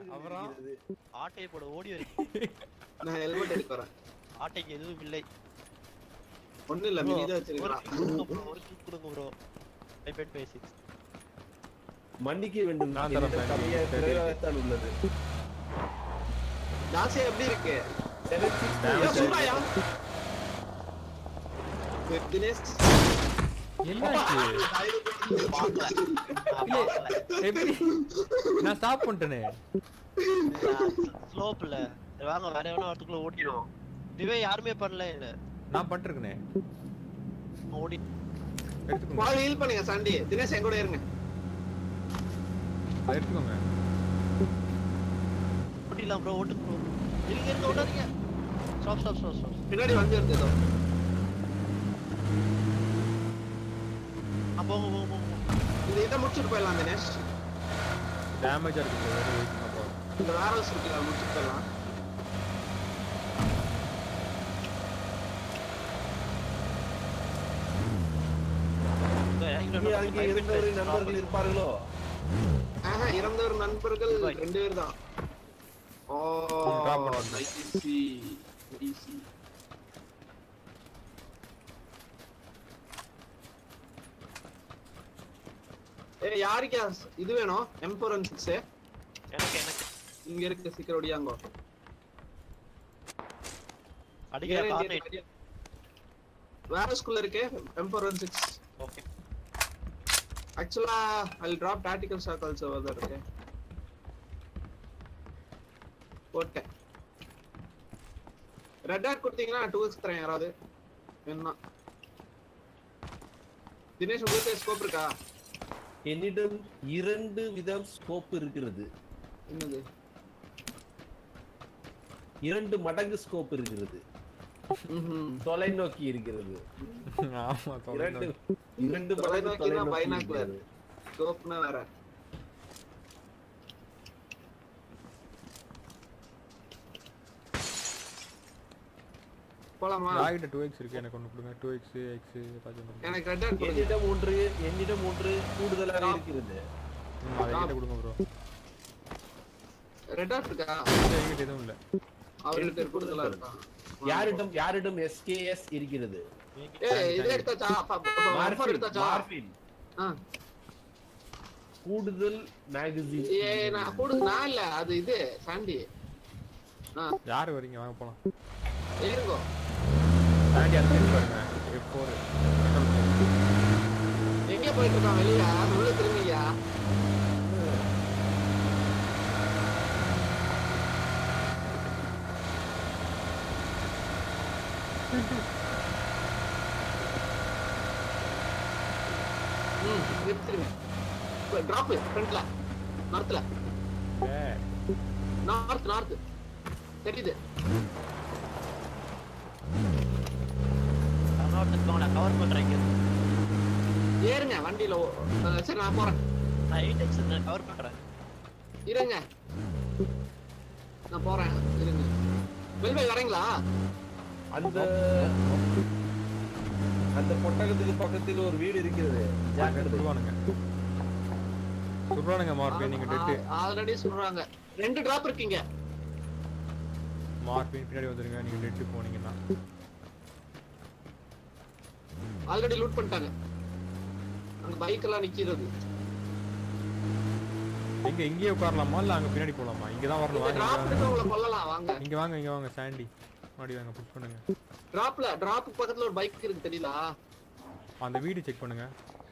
காடுகள் அப்புறம்? இருக்கிறது. ஆட்டையை போட ஓடி வரீங்க நான் ஹெல்மெட் எடுக்க வரேன் ஆட்டைக்கு எதுவும் இல்லை ஒண்ணும் இல்ல Bro, மினி தான் ஒரு வச்சிருக்கான் கிக் கொடுங்க bro, ஒரு கிக் கொடுங்க ப்ரோ டைப் அண்ட் பேசிக்ஸ் மன்னிக்க வேண்டும் நான் தரேன் என்னிடம் friend. கம்மியா சரி. குறைவாகத்தான் உள்ளது தாசி எப்படி இருக்கு Seven six Damn. ஏய், சரி. சும்மாயா? தினேஷ் என்னாச்சு பார்க்கல நான் இல்ல. பார்க்கல எப்படி நான் ஸ்டாப் பண்ணிட்டேனே ஸ்லோப்ல வாங்க வேற எவனோ வரதுக்குள்ள ஓடிடும் இதுவே யாருமே பண்ணல இல்ல நான் பண்ணிருக்கேனே ஓடி எடுத்துக்கோங்க பால் ஹீல் பண்ணுங்க சண்டி தினேஷ் என் கூட இருங்க அதை எடுத்துக்கோங்க ஓடிடலாம் ப்ரோ ஓட்டு ப்ரோ இருங்க இருங்க ஓடாதீங்க ஸ்டாப் ஸ்டாப் ஸ்டாப் ஸ்டாப் பின்னாடி வந்து வருது ஏதோ ஆ போங்க போங்க போங்க போங்க. இந்த இதை முடிச்சுட்டு போயிடலாம் தினேஷ் டேமேஜா இருக்கு bro. வேற வெயிட் பண்ண போறோம் இந்த வேற ஹவுஸ் இருக்குல்ல அதை முடிச்சுட்டு போயிடலாம் இதோ இறங்கிட்டு இங்கே வரணும். அங்கே Type and இருந்தவரின் paste. நண்பர்கள் இருப்பார்களோ ஆஹா இறந்தவர் நண்பர்கள் Goodbye. ரெண்டு பேர் தான் ஓ drop பண்ணுங்க. நைசி நைசி ஏய் யாருக்கா இது வேணும் எம் ஃபோர் ஒன் சிக்ஸ் எனக்கு எனக்கு இங்க இருக்கு சீக்கிரம் ஒடியாங்கோ அடிக்கிற ஏறு, கார் ஏறு, ஏறு. வேற ஸ்கூல்ல இருக்கு M four one six okay actually I drop tactical shack also தான் இருக்கு போட்டேன் ரெட் ஆட் கொடுத்தீங்கன்னா டூ எக்ஸ் தரேன் யாராவது என்ன தினேஷ் உங்களுக்கு ஸ்கோப் இருக்கா என்னிடம் இரண்டு விதம் ஸ்கோப் இருக்கிறது என்னது இரண்டு மடங்கு ஸ்கோப் இருக்கிறது ம்ஹும். தொலைநோக்கி இருக்கிறது ஆமா இரண்டு தொலைநோக்கி. இரண்டு மடங்கு தொலைநோக்கினா தொலைநோக்கி binocular. இருக்கிறது. ஸ்கோப்னா வேற போலாமா ராகிட்ட டூ எக்ஸ் இருக்கு எனக்கு ஒன்று கொடுங்க டூ எக்ஸ் எக்ஸ் ஏதாச்சும் ஒண்ணு. எனக்கு ரெட் ஆட் கொடுங்க என்னிடம் ஒன்று என்னிடம் ஒன்று கூடுதலாக இருக்கிறது ம், அதை கிட்ட கொடுங்க ப்ரோ ரெட் ஆட் இருக்கா என்கிட்ட எதுவும் இல்லை அவர்கிட்ட கூடுதலா இருக்கான் யாரிடம் யாரிடம் எஸ்கேஎஸ் இருக்கிறது ஏய் இது எடுத்தாச்சா அப்ப- அப்ப- அப்ப மார்பின், offer எடுத்தாச்சா மார்பின். ஆ. கூடுதல் மேகசின் ஏ நான் கொடு நான் இல்ல அது இது சாண்டி ஆ யார் வரீங்க வாங்க போலாம் இருங்கோ தாண்டி அந்த சைடு பாருங்க எஃப் ஃபோர் எங்க போயிட்டு இருக்கான் வெளிய உள்ள திரும்பியா ம் நிறுத்திருங்க டிராப் ஃப்ரண்ட்ல நார்த்ல நார்த் நார்த் தெரியுது நான் கவர் பண்றேன் இங்க இருந்து. ஏறுங்க வண்டியில ஓ- அஹ் சரி நான் போறேன் நான் எயிட் எக்ஸ் கவர் பண்றேன் இருங்க நான் போறேன் இருங்க வெல்வே வரீங்களா அந்த அந்த பொட்டகத்துக்கு பக்கத்தில் ஒரு வீடு இருக்கிறது ஜாக்கிரதை சுடுவானுங்க சுடுவானுங்க மார்பின் நீங்க டெட்டு ஆல்ரெடி சொல்றாங்க ரெண்டு டிராப் இருக்கீங்க மார்பின் பின்னாடி வந்துருங்க நீங்க டெட்டு போனீங்கன்னா ஆல்ரெடி லூட் பண்ணிட்டாங்க அங்க பைக் எல்லாம் நிக்கிறது எங்க இங்கேயே உட்காரலாமா இல்ல அங்க பின்னாடி போலாமா இங்க தான் வரணும் இந்த வாங்க டிராப் உங்களை கொல்லலாம் வாங்க இங்க வாங்க இங்க வாங்க சாண்டி மாடி வாங்க புஷ் பண்ணுங்க டிராப்ல டிராப் பக்கத்துல ஒரு பைக் இருக்கு தெரியல அந்த வீடு செக் பண்ணுங்க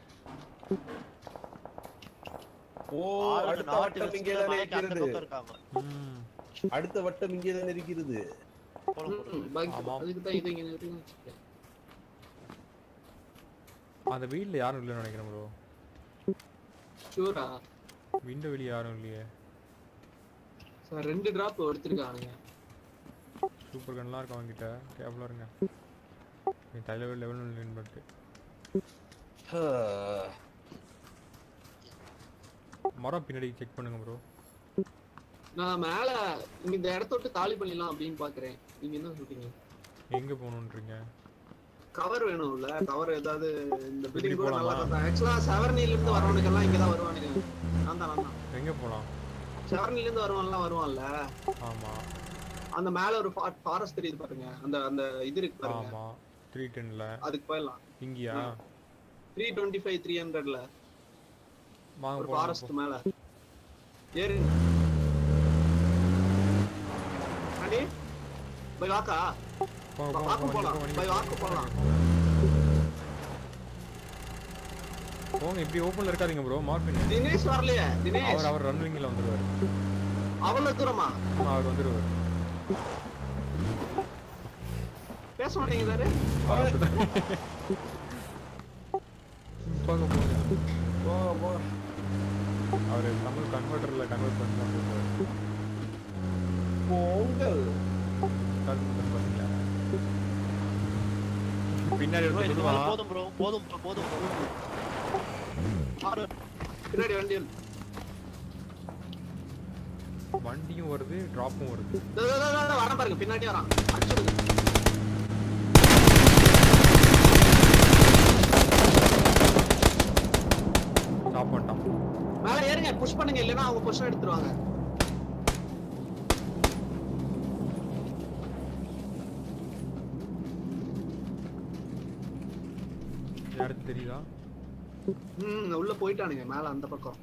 ஓ ஆளுங்க அடுத்த நாட்டு வட்டம் இங்கே வச்சுட்டு தானே மலைக்கு அந்த இருக்கிறது பக்கம் இருக்காங்க ம் அடுத்த வட்டம் இங்கே தானே இருக்கிறது போலாம் போலாம் பைக் ஆமாம். அதுக்கு தான் இது இங்க நிறுத்தின்னு வச்சுக்கேன். அந்த வீட்ல யாரும் இல்லைன்னு நினைக்கிறேன் ப்ரோ ஷூரா விண்டோ வெளியே யாரும் இல்லையே சார் ரெண்டு டிராப் எடுத்திருக்கானுங்க சூப்பர் கன்லாம் இருக்கு அவங்ககிட்ட கேப்லாம் இருங்க நீ தலைவர் லெவல் வின் பண்ணிட்டு மரம் பின்னாடி செக் பண்ணுங்க ப்ரோ நான் மேல இங்க இந்த இடத்த விட்டு காலி பண்ணிடலாம் அப்படின்னு பாக்குறேன் நீங்க என்ன சொல்றீங்க எங்க போகணுன்றீங்க கவர் வேணும்ல கவர் ஏதாவது இந்த இப்படி பில்டிங் கூட நல்லா போலாமா? இருக்கும் ஆக்சுவலா செவர்னில இருந்து வரவனுக்கு எல்லாம் இங்க தான் வருவானுங்க நான் தான் நான் தான் எங்க போலாம் செவன்ல இருந்து வருவான்லாம் வருவான்ல ஆமா அந்த மேல ஒரு ஃபாரஸ்ட் தெரியுது பாருங்க அந்த அந்த இது இருக்கு பாருங்க ஆமா த்ரீ டென்ல அதுக்கு போயிடலாம் இங்கயா த்ரீ டுவெண்ட்டி ஃபைவ் த்ரீ ஹண்ட்ரட்ல வாங்க ஒரு போலாம் ஃபாரஸ்ட் மேல ஏறு அடி போய் வாக்கா போங்க வா- வாக்கு போலாம். போய் வாக்கு போலாம். போங்க இப்படி ஓப்பன்ல இருக்காதீங்க ப்ரோ மார்பின் தினேஷ் வரலையே தினேஷ் அவர் அவர் ரன்னிங்ல வந்துருவாரு அவ்வளவு தூரமா அவர் வந்துருவாரு பேச மாட்டேங்கிறாரு போங்க போங்க போ போ அவர் தமிழ் கன்வெர்ட்டர்ல கன்வெர்ட் பண்ணி தான் போவாரு பொங்கல் கன்வெர்ட் பண்ணீங்களா பின்னாடி ப்ரோ ஒருத்தன் இது மேல சொல்லுவான் போதும் ப்ரோ போதும் bro, போதும் bro. ஆறு பின்னாடி வண்டி வருது. வண்டியும் வருது டிராப்பும் வருது இதோ, இதோ, இதோ, இதோ, வரான் பாருங்க பின்னாடி வரான் அடிச்சுடுங்க ஸ்டாப் பண்ணிட்டான் மேல ஏறுங்க புஷ் பண்ணுங்க இல்லைன்னா அவங்க புஷ் எடுத்துருவாங்க யாருக்கு தெரியுதா ம் உள்ள போயிட்டானுங்க மேல அந்த பக்கம்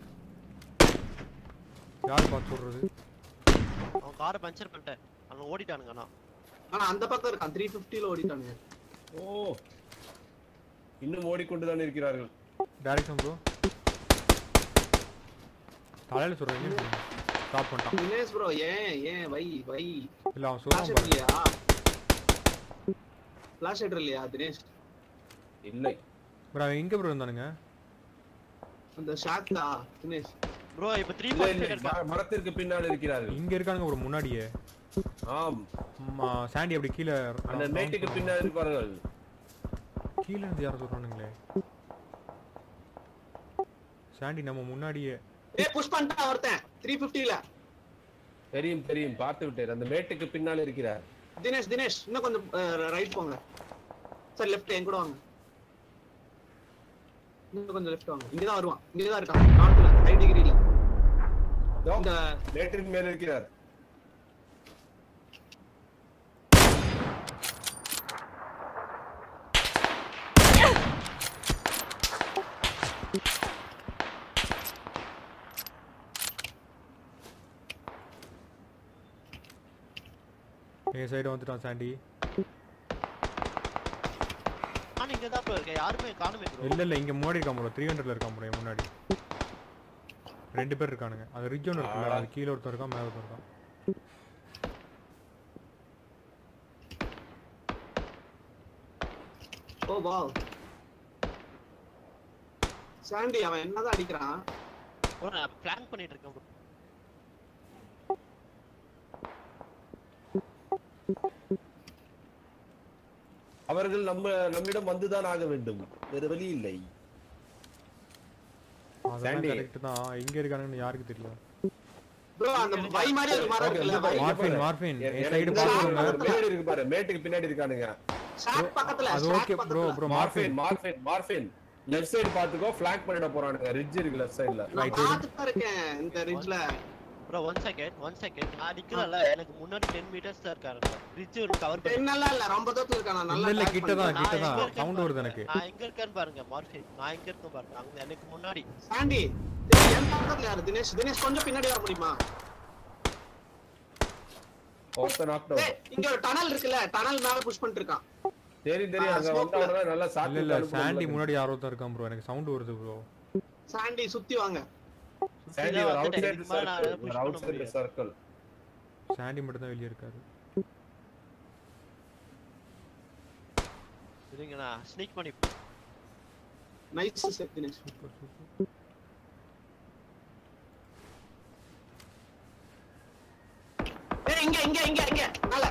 யார் பார்த்து சொல்றது அவன் காரை பஞ்சர் பண்ணிட்டேன் அவன் ஓடிட்டானுங்க அண்ணா ஆனா அந்த பக்கம் இருக்கான் த்ரீ பிப்டில ஓடிட்டானுங்க ஓ இன்னும் ஓடிக்கொண்டுதான் இருக்கிறார்கள் டேரக்ஷன் ப்ரோ தலையில சொல்றீங்க ஸ்டாப் பண்ணிட்டான் தினேஷ் ப்ரோ ஏன் ஏன் வை வை இல்ல அவன் ஃபிளாஷ் சொல்றான் பாரு. இல்லையா ஃபிளாஷ் ஹெட்டர் இல்லையா தினேஷ் இல்லை ப்ரோ அவன் எங்க ப்ரோ இருந்தானுங்க அந்த ஷாக்டா தினேஷ் ப்ரோ இப்போ த்ரீ இல்லை பாயிண்ட் இல்லை ம- மரத்திற்கு பின்னால் இருக்கிறார்கள் இங்க இருக்கானுங்க ப்ரோ முன்னாடியே ஆம் ஆமா, சாண்டி அப்படி கீழே அந்த மேட்டுக்கு பின்னால் இருப்பார்கள் கீழே இருந்து யாரும் சொல்றானுங்களே சாண்டி நம்ம முன்னாடியே ஏய் புஷ் பண்ணிட்டான் ஒருத்தன் த்ரீ பிப்டில தெரியும் தெரியும் பார்த்து விட்டேன் அந்த மேட்டுக்கு பின்னால் இருக்கிறார் தினேஷ் தினேஷ் இன்னும் கொஞ்சம் ரைட் போங்க சார் லெஃப்ட் என் கூட வாங்க இன்னும் கொஞ்சம் லெஃப்ட் வாங்க இங்கதான் வருவான் இங்கதான் இருக்கான் நார்த்ல ஃபைவ் டிகிரி இதோ, இந்த மேட்டிற்கு மேல் இருக்கிறார் என் சைடு வந்துட்டான் சாண்டி நான் இங்க தான் ப்ரோ இருக்கேன் யாருமே காணுமே ப்ரோ இல்ல இல்ல இங்க முன்னாடி இருக்கான் ப்ரோ த்ரீ ஹண்ட்ரட்ல இருக்கான் ப்ரோ என் முன்னாடி ரெண்டு பேர் இருக்கானுங்க அது ரிஜ் ஒன்று இருக்குல்ல அது கீழே ஒருத்தன் இருக்கான் மேல ஒருத்தன் இருக்கான் ஓ வாவ் சாண்டி அவன் என்னதான் அடிக்கிறான் ப்ரோ நான் பிளான் பண்ணிட்டு இருக்கேன் ப்ரோ அவர்கள் நம்ம நம்மிடம் வந்துதான் ஆக வேண்டும் வேறு வழி இல்லை அதெல்லாம் சாண்டி. கரெக்ட் தான் எங்க இருக்கானுங்கன்னு யாருக்கு தெரியும் ப்ரோ அந்த வை மாதிரி ஒரு மரம் Okay, இருக்குல்ல இந்த வை இங்க மார்பின் பாரு. மார்பின் எ- என் எனக்கு சைடு இந்த பாத்துக்கோங்க ஒரு பின்னாடி இருக்கு பாரு மேட்டுக்கு பின்னாடி இருக்கானுங்க ஷாக் பக்கத்துல அது ஷாக் ஓகே ப்ரோ பக்கத்துல bro Morphin Morphin Morphin Morphin left side பாத்துக்கோ ஃபிளாங்க் பண்ணிட போறானுங்க ரிட்ஜ் இருக்கு லெஃப்ட் சைடுல நான் Right. பார்த்துட்டு இருக்கேன் இந்த ரிட்ஜ்ல bro one second one second நான் நிக்கிறேன்ல எனக்கு முன்னாடி டென் மீட்டர்ஸ் தான் இருக்காரு ரிட்ஜ் கவர் பண்ணி என்னலாம் இல்ல ரொம்ப தூரத்துல இருக்கான் நான் இல்ல நல்லா இல்ல track கிட்ட தான் பண்றேன். கிட்ட நான் தான் எங்க இருக்கேன்னு சவுண்ட் வருது பாருங்க. எனக்கு நான் எங்க இருக்கேன்னு பாருங்க மார்ஃபின் நான் எங்க இருக்கேன் பாருங்க அங்க எனக்கு முன்னாடி சாண்டி டேய், என் பக்கத்துல யாரு தினேஷ் தினேஷ் கொஞ்சம் பின்னாடி வர முடியுமா ஒருத்த நாக் டேய், இங்க ஒரு டனல் இருக்குல்ல டனல் மேல புஷ் பண்ணிட்டு இருக்கான் தெரியும் தெரியும் அங்க ஆ, smoke ல. வந்தவன நல்லா இல்ல சாத்தி இல்ல சாண்டி முன்னாடி யாரோ ஒருத்தன் இருக்கான் ப்ரோ எனக்கு சவுண்ட் வருது ப்ரோ சாண்டி சுத்தி வாங்க சாண்டி ஒரு அவுட் வந்துட்டேன். சைடு இதுக்கு மேல நான் சர்க்கிள் push ஒரு பண்ண அவுட் சைடு முடியாது. சர்க்கிள் சாண்டி மட்டும் தான் வெளியே இருக்காரு இருங்க நான் ஸ்னீக் பண்ணி nice set Dinesh super super ஏய் இங்க இங்க இங்க இங்க மேல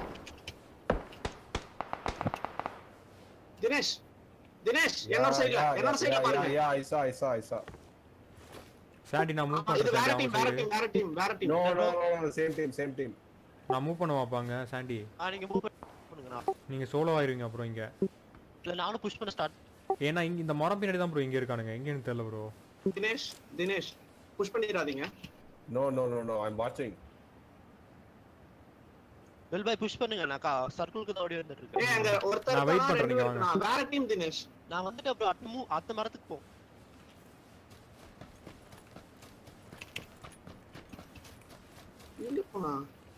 தினேஷ் தினேஷ் என்னோட சைடுல என்னோட சைடுல பாருங்க யா ஐசா ஐசா ஐசா சாண்டி நான் மூவ் ஆமா, இது வேற பண்றேன் டீம் வேற டீம் வேற டீம் வேற team no no no same team same team நான் மூவ் பண்ண வாப்பாங்க சாண்டி ஆ நீங்க மூவ் பண்ணுங்க நான் நீங்க சோலோ ஆயிருவீங்க அப்புறம் இங்க இல்ல நானும் புஷ் பண்ண ஸ்டார்ட் ஏன்னா இங்க இந்த மரம் பின்னாடி தான் ப்ரோ இங்க இருக்கானுங்க எங்கன்னு தெரியல ப்ரோ தினேஷ் தினேஷ் புஷ் பண்ணிடாதீங்க no no no no I am வாட்சிங் வெல் பாய் புஷ் பண்ணுங்க நான் சர்க்கிளுக்கு தான் ஓடி வந்துட்டு ஏய் இருக்கேன் அங்க ஒருத்தர் நான் wait இருக்கானா, பண்றேன், ரெண்டு நீங்க பேர் வாங்க. இருக்கானா? வேற டீம் தினேஷ் நான் வந்துட்டு அப்புறம் அத்த மூ அத்த மரத்துக்கு போ எங்க போனா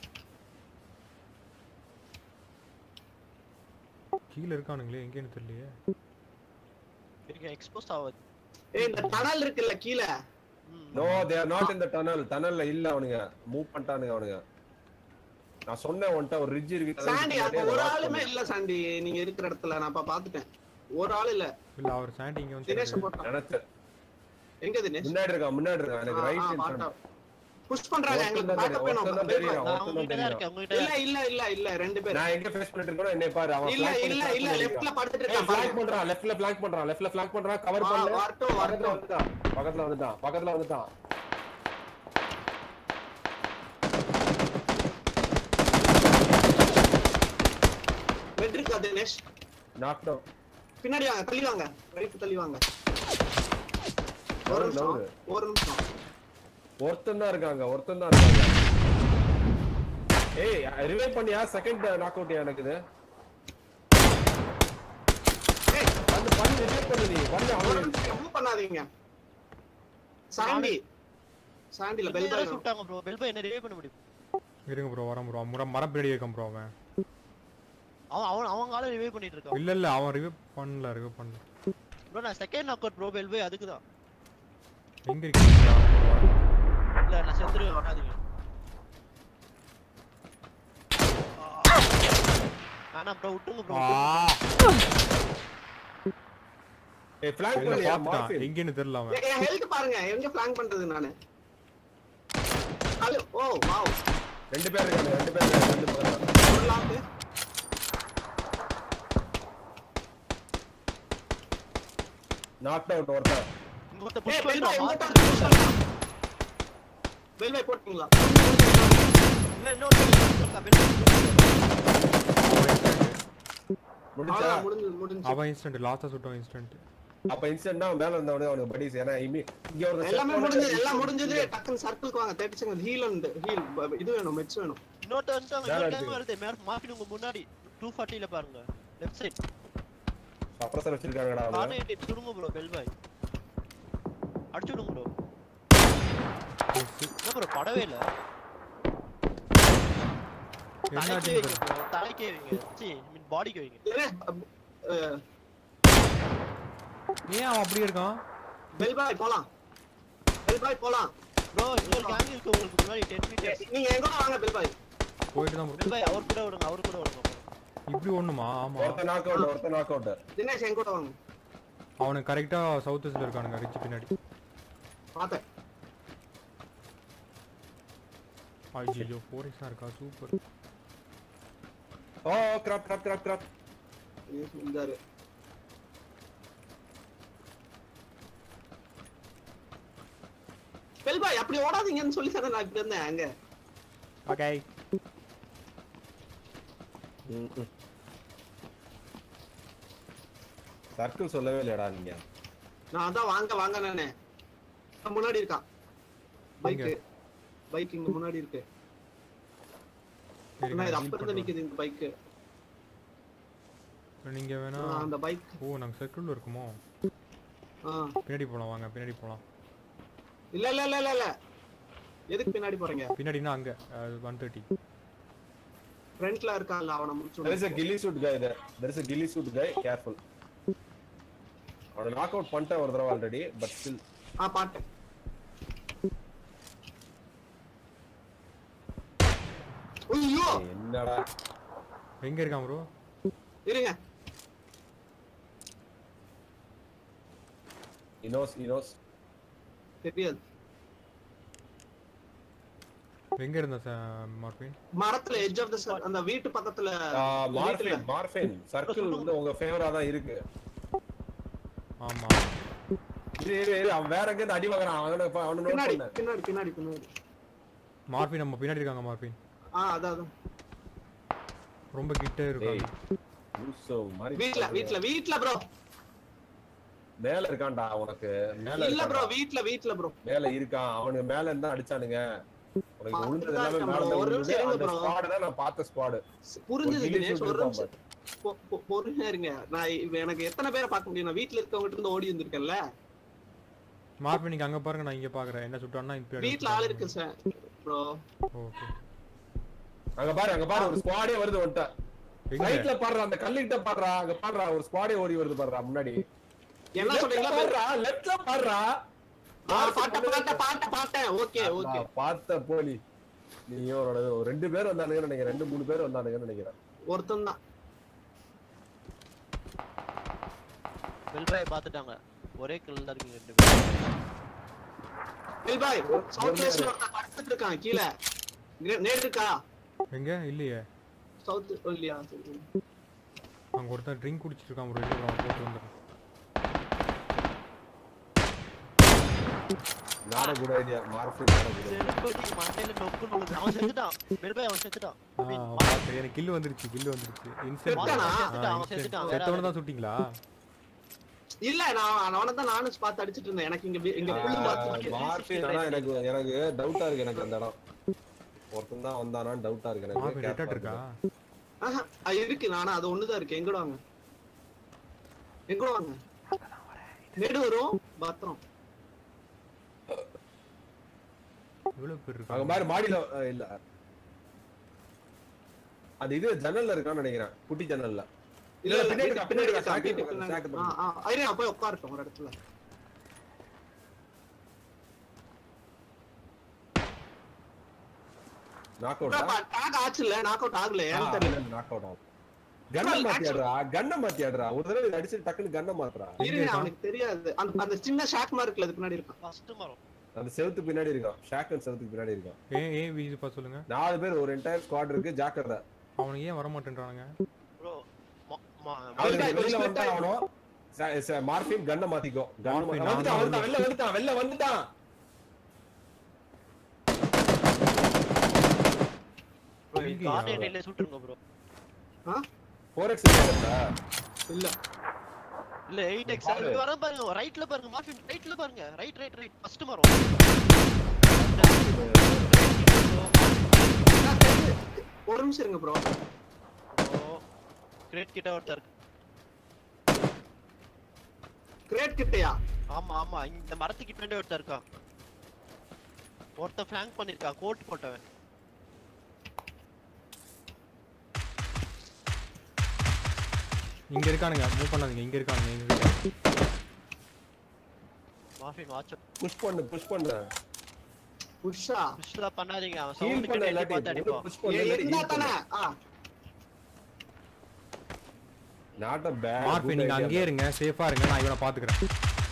கீழே இருக்கானுங்களே எங்கேன்னு தெரியலையே இங்க எக்ஸ்போஸ் ஆகுது ஏய் இந்த டனல் இருக்குல்ல கீழ ம். No they are not in the tunnel டனல்ல இல்ல அவனுங்க மூவ் பண்ணிட்டானுங்க அவனுங்க நான் சொன்னேன் உன்கிட்ட ஒரு ரிட்ஜ் இருக்கு சாண்டி அங்க ஒரு ஆளுமே இல்ல சாண்டி நீங்க இருக்கிற இடத்துல நான் இப்ப பாத்துட்டேன் ஒரு ஆள் இல்ல இல்ல அவர் சாண்டி இங்க தினேஷ் வந்து போட்டான் நினைச்சேன் எங்க தினேஷ் முன்னாடி இருக்கான் முன்னாடி இருக்கான் எனக்கு ரைட் புஷ் பண்றாங்க எங்களுக்கு பேக்கப் வேணும் ஒருத்தன் தான் Wait தெரியும். பண்ணு. நான் உங்ககிட்ட தான் இருக்கேன் உங்ககிட்ட இல்ல இல்ல இல்ல இல்ல ரெண்டு பேர் நான் எங்க ஃபேஸ் பண்ணிட்டு இருக்கேனோ என்னை பாரு அவன் இல்ல flank பண்ணி இல்ல flank இல்ல பண்ணி லெஃப்ட்ல இருக்கான். படுத்துட்டு ஏய், இருக்கான் flank பாருங்க. பண்றான் லெஃப்ட்ல flank பண்றான் லெஃப்ட்ல flank பண்றான் கவர் வா, பண்ணு வரட்டும் பக்கத்துல வரட்டும் வந்துட்டான் பக்கத்துல வந்துட்டான் பக்கத்துல வந்துட்டான் வெற்றிக்கா தினேஷ் நாக் டவுன் பின்னாடி வாங்க தள்ளி வாங்க ரைட் தள்ளி வாங்க ஒரு நவுரு, நிமிஷம் நவுரு. ஒரு நிமிஷம் ஒருத்தன் தான் இருக்காங்க ஒருத்தன் தான் இருக்காங்க ஏய் ரிவைவ் பண்ணியா செகண்ட் நாக் அவுட் எனக்கு இது ஏய், வந்து பண்ணி ரிவைவ் பண்ணு நீ பண்ணு ஒரு அவன் நிமிஷம் move பண்ணாதீங்க சாண்டி சாண்டில பெல் பெல் பாய் சுட்டாங்க ப்ரோ பெல் பாய் என்ன ரிவே பண்ண முடியும் இருங்க ப்ரோ வரேன் ப்ரோ மரம் மரம் பின்னாடி இருக்கான் ப்ரோ அவன் அவன் அவன் அவங்க ஆள ரிவே பண்ணிட்டு இருக்கான் இல்ல இல்ல அவன் ரிவ்யூ பண்ணல ரிவ்யூ பண்ணல ப்ரோ நான் second knock out bro bell boy அதுக்கு தான் எங்க இருக்கீங்க இல்ல நான் செத்துருவேன் வராதீங்க ஆனா ப்ரோ விட்டுங்க ப்ரோ ஆ ஏய் flank இல்ல, பண்ணியா பாத்துட்டான் மார்ஃபின் எங்கன்னு தெரியல அவன் என் ஹெல்த் பாருங்க எங்க பிளான் பண்றது நானு ஹலோ ஓ வாவ் ரெண்டு பேர் இருக்காங்க ரெண்டு பேர் இருக்காங்க ரெண்டு பேர் இருக்காங்க. ஒரு லாக் knocked out ஒருத்தன் இங்க ஒருத்த ஏய் புஷ் பெல் பாய் பண்றான் எங்க புஷ் பண்ணலாம் பெல் பாய் போட்டீங்களா இல்ல இன்னொரு இருக்கா பெல் முடிச்சா அவ்வளவுதான், முடிஞ்சு முடிஞ்சு அவன் இன்ஸ்டன்ட் லாஸ்டா சுட்டோம் இன்ஸ்டன்ட் அப்ப இன்ஸ்டன்ட் தான் மேல இருந்தவனே அவனுக்கு படிஸ் ஏன்னா இம்மி இங்க ஒரு எல்லாமே முடிஞ்சது எல்லாம் முடிஞ்சது டக்குன்னு சர்க்கிள்க்கு வாங்க thirty second heal and heal இது வேணும் மெட்ஸ் வேணும் இன்னொருத்த வந்துட்டாங்க மேல இன்னொரு எடுத்துக்க. டைம் வருது மேல மாஃபின் உங்க முன்னாடி 240 ல பாருங்க லெஃப்ட் சைடு சப்ரசர் வச்சிருக்காங்கடா அவன் நானே எட்டு சுடுங்க ப்ரோ பெல் பாய் அடிச்சு விடுங்க ப்ரோ என்ன ப்ரோ படவே இல்ல என்ன தலைக்கே டீம் வைங்க bro, தலைக்கே வைங்க சி மீன் பாடிக்கு வைங்க ஏன் அவன் அப்படியே இருக்கான் பெல் பாய் போலாம் பெல் பாய் போலாம் ப்ரோ இன்னொரு கேங் இருக்கு உங்களுக்கு முன்னாடி 10 மீட்டர்ஸ் நீங்க எங்க கூட வாங்க பெல் பாய் போயிட்டு தான் bro. பெல் பாய் அவர் கூட விடுங்க அவர் கூட விடுங்க இப்படி ஒண்ணுமா ஆமா ஒருத்தன் knock out ஒருத்தன் knock out தினேஷ் எங்க கூட வாங்க அவனுக்கு கரெக்டா சவுத் வெஸ்ட்ல இருக்கானுங்க ரிச் பின்னாடி பார்த்தேன் ஐயோ ஃபோர் எக்ஸா இருக்கா சூப்பர் ஓ grab grab grab grab Dinesh இருந்தாரு பெல் பாய் அப்படி ஓடாதீங்கன்னு சொல்லி தானே நான் இப்படி இருந்தேன் அங்க ஓகே சர்க்கிள் சொல்லவே இல்லையடா நீங்க நான் அதான் வாங்க வாங்க நானே முன்னாடி இருக்கான் பைக் எங்க? பைக் இங்க முன்னாடி இருக்கு சரி அண்ணா, இது நான் அப்ப heal இருந்து பண்றேன். நிக்குது இந்த பைக் நீங்க வேணா அந்த பைக் ஓ நாங்க சர்க்கிள்ல இருக்குமோ பின்னாடி போலாம் வாங்க பின்னாடி போலாம் இல்ல இல்ல இல்ல இல்ல இல்ல எதுக்கு பின்னாடி போறீங்க பின்னாடினா அங்க ஒன் தேர்ட்டி ஃப்ரண்ட்ல இருக்கான்ல அவனை there is முடிச்சு a ghillie suit guy there there is a ghillie suit guy careful அவனை knock out பண்ணிட்டேன் ஒரு தடவை ஆல்ரெடி பட் ஸ்டில் ஆ பாட்டேன் ஐயோ என்னடா எங்க இருக்கான் ப்ரோ இருங்க இனோஸ் இனோஸ் தெரியாது எங்க இருந்த மார்பின் மரத்துல எட்ஜ் ஆஃப் த அந்த வீட்டு பக்கத்துல வீட்டுல. மார்ஃபின் மார்ஃபின் சர்க்கிள் வந்து உங்க ஃபேவரா தான் இருக்கு ஆமா இரு இரு இரு அவன் வேற எங்க இருந்து அடி வாங்குறான் அவனோட அவனோட நோட் பின்னாடி பண்ண பின்னாடி பின்னாடி பின்னாடி மார்பின் நம்ம பின்னாடி இருக்காங்க மார்பின் ஆ அதான் அதான் ரொம்ப கிட்ட டேய் இருக்காங்க லூசோ மாதிரி வீட்ல வீட்ல வீட்ல ப்ரோ மேல இருக்கான்டா உனக்கு மேல இல்ல ப்ரோ இருக்கான்டா. வீட்ல வீட்ல ப்ரோ மேல இருக்கான் அவனுக்கு மேல இருந்தா அடிச்சானுங்க உனக்கு பார்த்துட்டு விழுந்தது தான் எல்லாமே இருக்கேன் மேல bro. தான் ஒரு விழுந்தது. நிமிஷம் அந்த இருங்க bro. ஸ்குவாடு தான் நான் பார்த்த ஸ்குவாடு புரிஞ்சது ஒரு தினேஷ் கில்லி ஒரு ஷூட் நிமிஷம் பொ- பொ- பொறுமையா இருங்க நான் இப்ப எனக்கு எத்தனை பேரை பார்க்க முடியும் நான் வீட்ல இருக்கவங்க இருந்து ஓடி வந்திருக்கேன்ல மார்பி நீங்க அங்க பாருங்க நான் இங்க பாக்குறேன் என்ன சுட்டான்னா இப்ப வீட்ல ஆள் இருக்கு சார் ப்ரோ ஓகே அங்க பாரு அங்க பாரு ஒரு ஸ்குவாடே வருது வந்துட்ட எங்க ரைட்ல பாடுறா அந்த கல்லுகிட்ட பாடுறா அங்க பாடுறா ஒரு ஸ்குவாடே ஓடி வருது பாடுறா முன்னாடி என்ன சொல்றீங்களா பாடுறா லெஃப்ட்ல பாடுறா பாட்ட பாட்ட பாட்ட பாட்டேன் ஓகே ஓகே நான் பார்த்த போலி நீ ஒரு ஒரு ரெண்டு பேர் வந்தானுங்கன்னு நினைக்கிறேன் ரெண்டு மூணு பேர் வந்தானுங்கன்னு நினைக்கிறேன் ஒருத்தன் தான் வெல்பாய் பாத்துட்டாங்க ஒரே கில் தான் இருக்கீங்க ரெண்டு பேரும் பாய் சவுத் வெஸ்ட்ல ஒருத்தன் படுத்துட்டு இருக்கான் கீழே நே- நேடு இருக்கா எங்க இல்லையே சவுத் இல்லையா சரி. அங்க ஒருத்தன் ட்ரிங்க் குடிச்சிட்டு இருக்கான் ப்ரோ இல்ல அவன் போட்டு வந்துடுறேன் not a good idea Morphin not a good செருப்படி மண்டையில நொக்குன்னு விழுது. அவன் செத்துட்டான் வெல்பாய் அவன் செத்துட்டான் ஆ, அவன் பார்த்து, எனக்கு கில் வந்துருச்சு கில் வந்துருச்சு இன்ஸ்டன்ட் செத்தானா? செத்துட்டான், அவன் செத்துட்டான், வேற செத்தவன ஆளு. தான் சுட்டிங்களா இல்ல நான் அவனை தான் நானும் பார்த்து அடிச்சிட்டு இருந்தேன் எனக்கு இங்க வி- இங்க புல்லு பார்த்து மார்ஃபின் ஆனா எனக்கு எனக்கு டவுட்டா இருக்கு எனக்கு அந்த இடம் ஒருத்தன் தான் வந்தானான்னு டவுட்டா இருக்கு எனக்கு மார்பி ரெட்டாட் இருக்கா ஆஹா, அது இருக்கு நானும் அது ஒண்ணுதான் இருக்கு எங்கட வாங்க எங்கட வாங்க நெடு வரும் பத்திரம் இவ்வளவு பேர் அங்க இருக்காங்க பாரு மாடியில அஹ், இல்ல அது இது ஜன்னல்ல இருக்கான்னு நினைக்கிறேன் குட்டி ஜன்னல்ல இல்ல இல்ல, இல்ல பின்னாடி பின்னாடி இருக்கா, பின்னாடி இருக்கா, பின்னாடி சாக்கு பின்னாடி. சாக்கு ஆ, ஆ, இரு, நான் போய் உட்காரட்டும் ஒரு இடத்துல நாக் அவுட் டாக் ஆச்சு இல்ல நாக் அவுட் ஆகல ஏன்னு தெரியல நாக் அவுட் ஆகும் கண்ணை மாத்தியாடுறா கண்ணை மாத்தியாடுறா ஒரு தடவை இதை அடிச்சு டக்குன்னு கண்ணை மாத்துறா இருங்க அவனுக்கு தெரியாது அந்த அந்த சின்ன ஷாக் மார்க்ல அதுக்கு பின்னாடி இருக்கான் ஃபர்ஸ்ட் மரம் அந்த செவுத்து பின்னாடி இருக்கான் ஷாக்கன் செவுத்துக்கு பின்னாடி இருக்கான் ஏன் ஏன் வீசுப்பா சொல்லுங்க நாலு பேர் ஒரு என்டையர் ஸ்குவாட் இருக்கு ஜாக்கிரதை அவனுக்கு ஏன் வர மாட்டேன்றானுங்க ப்ரோ அவனுக்கு வெளில வெளியில split வந்தா அவனோ ச- ச- மார்பின் கண்ணை மாத்திக்கோ கண்ணை மார்பின் மா- வந்துட்டான் நான் வந்துட்டான் வெளில வந்துட்டான் வெளில வந்துட்டான் எங்கயா? கார்டியன்ல சுட்டுருங்க ப்ரோ ஃபோர் எக்ஸ் இல்ல இல்ல 8x பாரு. இங்க வர பாருங்க ரைட்ல பாருங்க மார்ஃபின் ரைட்ல பாருங்க ரைட் ரைட் ரைட் ஃபர்ஸ்ட் மரம் நான் தெரிஞ்சு- ஒரு நிமிஷம் இருங்க ப்ரோ கிரேட் கிட்ட ஒருத்தர் இருக்கு. கிரேட் கிட்டயா ஆமா ஆமா இந்த மரத்துக்கு பின்னாடி ஒருத்தர் இருக்கான் ஒருத்தன் ஃபிளாங்க் பண்ணிருக்கான் கோட் போட்டவன் இங்க இருக்கானுங்க மூவ் பண்ணாதீங்க இங்க இருக்கானுங்க இங்க இருக்கானுங்க. மார்ஃபின் வாட்ச் புஷ் பண்ணு புஷ் பண்ணு புஷ்ஷா புஷ்லாம் பண்ணாதீங்க அவன் ஹீல் சவுண்ட் பண்ண கிட்ட இல்லாட்டி பார்த்து அடிப்பான் புஷ் பண்ணு இல்லாட்டி இருந்தா heal பண்ணு. தானே ஆ Not a bad மார்பி good நீங்க idea, அங்கேயே இருங்க சேஃபா இருங்க நான் இவனை பாத்துக்கிறேன்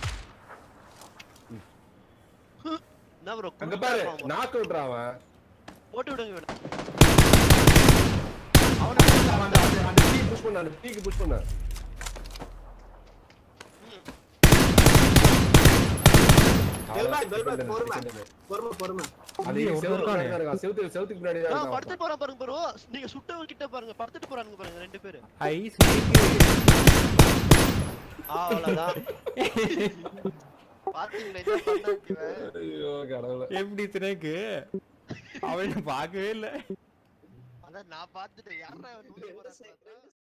என்ன ப்ரோ அங்க பாரு நாக் அவுட்ரா அவன் போட்டு விடுங்க இவனை. அவனை அவன் அந்த அந்த- அந்த டீ புஷ் பண்ணு அந்த டீக்கு புஷ் பண்ணு வெல்பாய், வெல்பாய், Second, பொறுமை. second. பொறுமை பொறுமை அது இல்லையே, செவுத்து ஒருத்தன் பின்னாடி தான் இருக்கான். செவுத்து செவுத்துக்கு பின்னாடி தான் ஆ, இருக்கான் படுத்துட்டு போறான் பாருங்க ப்ரோ நீங்க சுட்டவங்க கிட்ட பாருங்க படுத்துட்டு போறானுங்க பாருங்க ரெண்டு பேரு ஐ ஸ்னேக்கு அவ்வளவுதான் பாத்தீங்களா என்ன பண்ணான் இவன்? ஐயோ கடவுளே எப்படி ஸ்னேக்கு அவன் பார்க்கவே இல்லை அதான் நான் பாத்துட்டேன் யாரா இவன் நூறு போறான்னு பார்த்தா